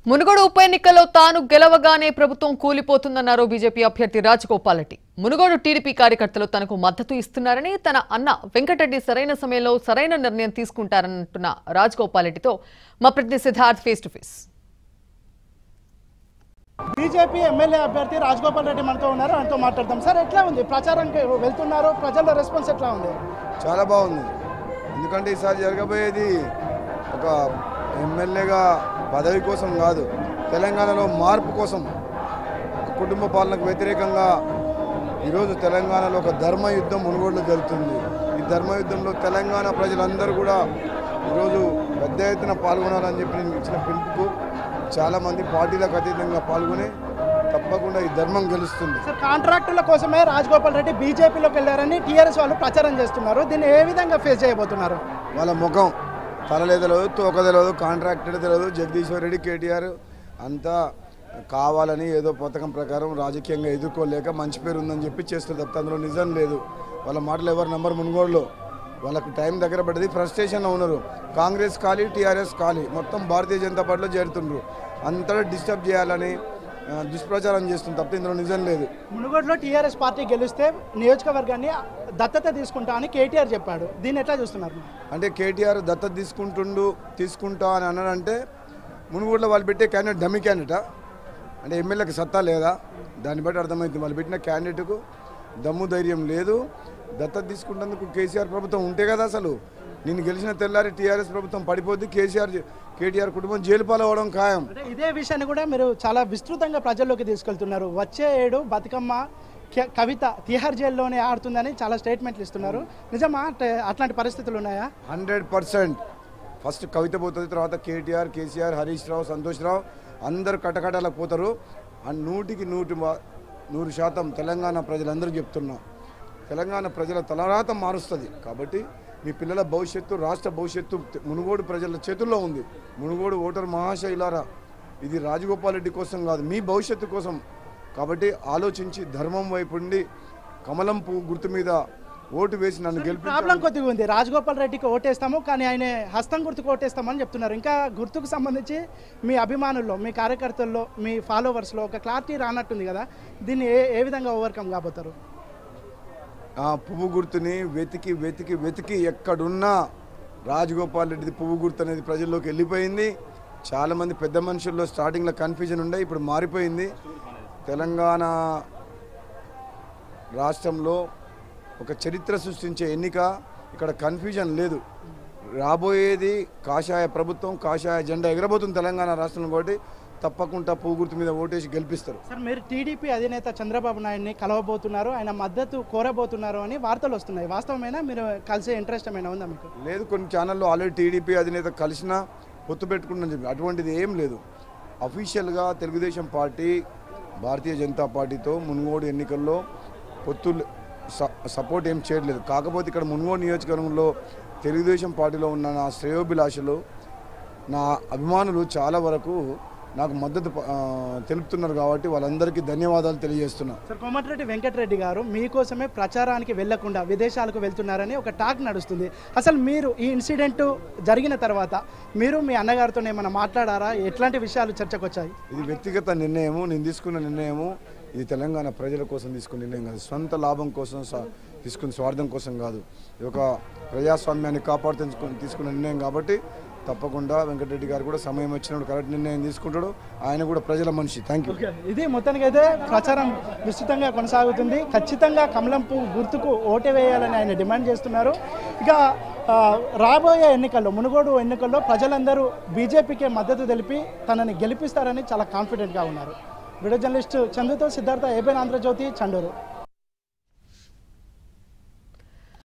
మునుగోడు ఉప ఎన్నికల్లో తాను గెలవగానే ప్రభుత్వం కూలిపోతుందన్నారు బీజేపీ అభ్యర్థి రాజగోపాల్ రెడ్డి మునుగోడు టీడీపీ కార్యకర్తలు తనకు మద్దతు ఇస్తున్నారని తన అన్న వెంకటరెడ్డి సరైన సమయంలో సరైన నిర్ణయం తీసుకుంటారంటున్న రాజగోపాల్ రెడ్డితో మా ప్రతినిధి Siddharth face to face BJP MLA అభ్యర్థి రాజగోపాల్ రెడ్డి మనతో ఉన్నారు ఆయనతో మాట్లాడదాం సార్ ఎట్లా ఉంది ప్రచారానికి వెళ్తున్నారు ప్రజల రెస్పాన్స్ ఎట్లా ఉంది చాలా బాగుంది ఎందుకంటే ఈసారి జరగబోయేది ఒక ఎమ్మెల్యేగా పదవి కోసం కాదు తెలంగాణలో మార్పు కోసం ఒక కుటుంబ పాలనకు వ్యతిరేకంగా ఈరోజు తెలంగాణలో ఒక ధర్మ యుద్ధం మునుగోడులో జరుగుతుంది ఈ ధర్మ యుద్ధంలో తెలంగాణ ప్రజలందరూ కూడా ఈరోజు పెద్ద ఎత్తున పాల్గొనాలని చెప్పి నేను ఇచ్చిన పిలుపుకు చాలామంది పార్టీలకు అతీతంగా పాల్గొని తప్పకుండా ఈ ధర్మం గెలుస్తుంది సార్ కాంట్రాక్టుల కోసమే రాజగోపాల్ రెడ్డి బీజేపీలోకి వెళ్ళారని టీఆర్ఎస్ వాళ్ళు ప్రచారం చేస్తున్నారు దీన్ని ఏ విధంగా ఫేస్ చేయబోతున్నారు వాళ్ళ ముఖం తలలే తెలియదు తోక తెలియదు కాంట్రాక్టర్ తెలియదు జగదీశ్వర్ రెడ్డి కేటీఆర్ అంతా కావాలని ఏదో పథకం ప్రకారం రాజకీయంగా ఎదుర్కోలేక మంచి పేరు ఉందని చెప్పి చేస్తారు తప్ప అందులో నిజం లేదు వాళ్ళ మాటలు ఎవరు నంబర్ మునుగోడులో వాళ్ళకు టైం దగ్గర పడ్డది ఫ్రస్ట్రేషన్లో ఉన్నారు కాంగ్రెస్ ఖాళీ టీఆర్ఎస్ ఖాళీ మొత్తం భారతీయ జనతా పార్టీలో చేరుతుండ్రు అంతటా డిస్టర్బ్ చేయాలని ఆ, దుష్ప్రచారం చేస్తుంది తప్ప ఇందులో నిజం లేదు మునుగోడులో టీఆర్ఎస్ పార్టీ గెలిస్తే నియోజకవర్గాన్ని దత్తత తీసుకుంటా అని కేటీఆర్ చెప్పాడు దీన్ని ఎట్లా చూస్తున్నారు అంటే కేటీఆర్ దత్తత తీసుకుంటుండు తీసుకుంటా అని అన్నాడంటే మునుగోడులో వాళ్ళు పెట్టే క్యాండిడేట్ డమ్మి క్యాండిడేటా అంటే ఎమ్మెల్యేకి సత్తా లేదా దాన్ని బట్టి అర్థమవుతుంది వాళ్ళు పెట్టిన క్యాండిడేట్కు దమ్ము ధైర్యం లేదు దత్తత తీసుకుంటేందుకు కేసీఆర్ ప్రభుత్వం ఉంటే కదా అసలు నేను గెలిచిన తెల్లారి టీఆర్ఎస్ ప్రభుత్వం పడిపోద్ది కేసీఆర్ కేటీఆర్ కుటుంబం జైలు పాలవడం ఖాయం అంటే ఇదే విషయాన్ని కూడా మీరు చాలా విస్తృతంగా ప్రజల్లోకి తీసుకెళ్తున్నారు వచ్చే ఏడు బతుకమ్మ క- కవిత తిహార్ జైల్లోనే ఆడుతుందని చాలా స్టేట్మెంట్లు ఇస్తున్నారు నిజమా అంటే అట్లాంటి పరిస్థితులు ఉన్నాయా హండ్రెడ్ పర్సెంట్ ఫస్ట్ కవిత పోతుంది తర్వాత కేటీఆర్ కేసీఆర్ హరీష్ రావు సంతోష్ రావు అందరు కటకటాలకు పోతారు అండ్ నూటికి నూటి మా- నూరు శాతం తెలంగాణ ప్రజలందరూ చెప్తున్నా తెలంగాణ ప్రజల తలరాత మారుస్తుంది కాబట్టి మీ పిల్లల భవిష్యత్తు రాష్ట్ర భవిష్యత్తు తె- మునుగోడు ప్రజల చేతుల్లో ఉంది మునుగోడు ఓటర్ మహాశైలారా ఇది రాజగోపాల్ రెడ్డి కోసం కాదు మీ భవిష్యత్తు కోసం కాబట్టి ఆలోచించి ధర్మం వైపు ఉండి కమలం పువ్వు గుర్తు మీద ఓటు వేసి నన్ను గెలిపి ప్రాబ్లం కొద్దిగా ఉంది రాజగోపాల్ రెడ్డికి ఓటేస్తాము కానీ ఆయన హస్తం గుర్తుకు ఓటేస్తామని చెప్తున్నారు ఇంకా గుర్తుకు సంబంధించి మీ అభిమానుల్లో మీ కార్యకర్తల్లో మీ ఫాలోవర్స్లో ఒక క్లారిటీ రానట్టుంది కదా దీన్ని ఏ ఏ విధంగా ఓవర్కమ్ కాబోతారు ఆ పువ్వు గుర్తుని వెతికి వెతికి వెతికి ఎక్కడున్నా రాజగోపాల్ రెడ్డిది పువ్వు గుర్తు అనేది ప్రజల్లోకి వెళ్ళిపోయింది చాలామంది పెద్ద మనుషుల్లో స్టార్టింగ్లో కన్ఫ్యూజన్ ఉండే ఇప్పుడు మారిపోయింది తెలంగాణ రాష్ట్రంలో ఒక చరిత్ర సృష్టించే ఎన్నిక ఇక్కడ కన్ఫ్యూజన్ లేదు రాబోయేది కాషాయ ప్రభుత్వం కాషాయ జెండా ఎగరబోతుంది తెలంగాణ రాష్ట్రంలో కాబట్టి తప్పకుండా పువ్వు గుర్తు మీద ఓటేసి గెలిపిస్తారు సార్ మీరు టీడీపీ అధినేత చంద్రబాబు నాయుడిని కలవబోతున్నారు ఆయన మద్దతు కోరబోతున్నారు అని వార్తలు వస్తున్నాయి వాస్తవమైనా మీరు కలిసే ఇంట్రెస్ట్ ఏమైనా ఉందా మీకు లేదు కొన్ని ఛానల్లో ఆల్రెడీ టీడీపీ అధినేత కలిసినా పొత్తు పెట్టుకుందని చెప్పి అటువంటిది ఏం లేదు అఫీషియల్గా తెలుగుదేశం పార్టీ భారతీయ జనతా పార్టీతో మునుగోడు ఎన్నికల్లో పొత్తు సపోర్ట్ ఏం చేయట్లేదు కాకపోతే ఇక్కడ మునుగోడు నియోజకవర్గంలో తెలుగుదేశం పార్టీలో ఉన్న నా శ్రేయోభిలాషలు నా అభిమానులు చాలా వరకు నాకు మద్దతు ఆ, తెలుపుతున్నారు కాబట్టి వాళ్ళందరికీ ధన్యవాదాలు తెలియజేస్తున్నా సార్ కోమటిరెడ్డి వెంకటరెడ్డి గారు మీకోసమే ప్రచారానికి వెళ్లకుండా విదేశాలకు వెళ్తున్నారని ఒక టాక్ నడుస్తుంది అసలు మీరు ఈ ఇన్సిడెంట్ జరిగిన తర్వాత మీరు మీ అన్నగారితో ఏమైనా మాట్లాడారా ఎట్లాంటి విషయాలు చర్చకు వచ్చాయి ఇది వ్యక్తిగత నిర్ణయము నేను తీసుకున్న నిర్ణయము ఇది తెలంగాణ ప్రజల కోసం తీసుకున్న నిర్ణయం కాదు సొంత లాభం కోసం స- తీసుకున్న స్వార్థం కోసం కాదు ఇది ఒక ప్రజాస్వామ్యాన్ని కాపాడుతూ తీసుకున్న నిర్ణయం కాబట్టి తప్పకుండా వెంకటరెడ్డి గారు కూడా సమయం వచ్చినప్పుడు కరెక్ట్ నిర్ణయం తీసుకుంటాడు ఆయన కూడా ప్రజల మనిషి థ్యాంక్ యూ ఇది మొత్తానికైతే ప్రచారం విస్తృతంగా కొనసాగుతుంది ఖచ్చితంగా కమలం పువ్వు గుర్తుకు ఓటు వేయాలని ఆయన డిమాండ్ చేస్తున్నారు ఇక ఆ, రాబోయే ఎన్నికల్లో మునుగోడు ఎన్నికల్లో ప్రజలందరూ బీజేపీకే మద్దతు తెలిపి తనని గెలిపిస్తారని చాలా కాన్ఫిడెంట్గా ఉన్నారు వీడియో జర్నలిస్ట్ చందుతో సిద్ధార్థ ఏబైన్ ఆంధ్రజ్యోతి చండూరు